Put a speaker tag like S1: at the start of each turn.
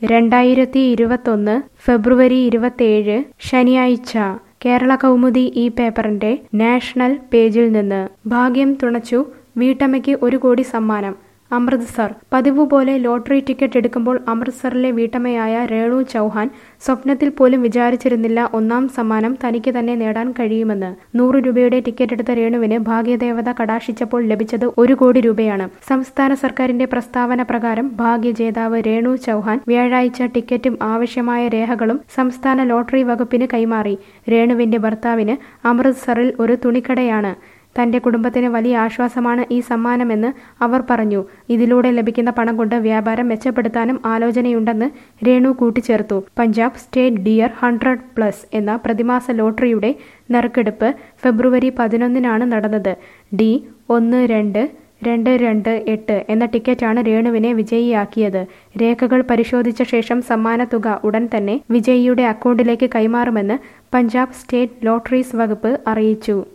S1: രണ്ടായിരത്തി ഇരുപത്തൊന്ന് ഫെബ്രുവരി ഇരുപത്തേഴ് ശനിയാഴ്ച കേരള കൗമുദി ഈ പേപ്പറിന്റെ നാഷണൽ പേജിൽ നിന്ന് ഭാഗ്യം തുണച്ചു വീട്ടമ്മയ്ക്ക് ഒരു കോടി സമ്മാനം അമൃത്സർ പതിവ് പോലെ ലോട്ടറി ടിക്കറ്റ് എടുക്കുമ്പോൾ അമൃത്സറിലെ വീട്ടമ്മയായ രേണു ചൗഹാൻ സ്വപ്നത്തിൽ പോലും വിചാരിച്ചിരുന്നില്ല ഒന്നാം സമ്മാനം തനിക്ക് തന്നെ നേടാൻ കഴിയുമെന്ന് നൂറ് രൂപയുടെ ടിക്കറ്റ് എടുത്ത രേണുവിന് ഭാഗ്യദേവത കടാക്ഷിച്ചപ്പോൾ ലഭിച്ചത് ഒരു കോടി രൂപയാണ് സംസ്ഥാന സർക്കാരിന്റെ പ്രസ്താവന പ്രകാരം ഭാഗ്യജേതാവ് രേണു ചൗഹാൻ വ്യാഴാഴ്ച ടിക്കറ്റും ആവശ്യമായ രേഖകളും സംസ്ഥാന ലോട്ടറി വകുപ്പിന് കൈമാറി രേണുവിന്റെ ഭർത്താവിന് അമൃത്സറിൽ ഒരു തുണിക്കടയാണ് തന്റെ കുടുംബത്തിന് വലിയ ആശ്വാസമാണ് ഈ സമ്മാനമെന്ന് അവർ പറഞ്ഞു ഇതിലൂടെ ലഭിക്കുന്ന പണം കൊണ്ട് വ്യാപാരം മെച്ചപ്പെടുത്താനും ആലോചനയുണ്ടെന്ന് രേണു കൂട്ടിച്ചേർത്തു Punjab state dear hundred plus എന്ന പ്രതിമാസ ലോട്ടറിയുടെ നറുക്കെടുപ്പ് ഫെബ്രുവരി പതിനൊന്നിനാണ് നടന്നത് ഡി ഒന്ന് രണ്ട് രണ്ട് രണ്ട് എട്ട് എന്ന ടിക്കറ്റാണ് രേണുവിനെ വിജയിയാക്കിയത് രേഖകൾ പരിശോധിച്ച ശേഷം സമ്മാനത്തുക ഉടൻ തന്നെ വിജയിയുടെ അക്കൗണ്ടിലേക്ക് കൈമാറുമെന്ന് പഞ്ചാബ് സ്റ്റേറ്റ് ലോട്ടറീസ് വകുപ്പ് അറിയിച്ചു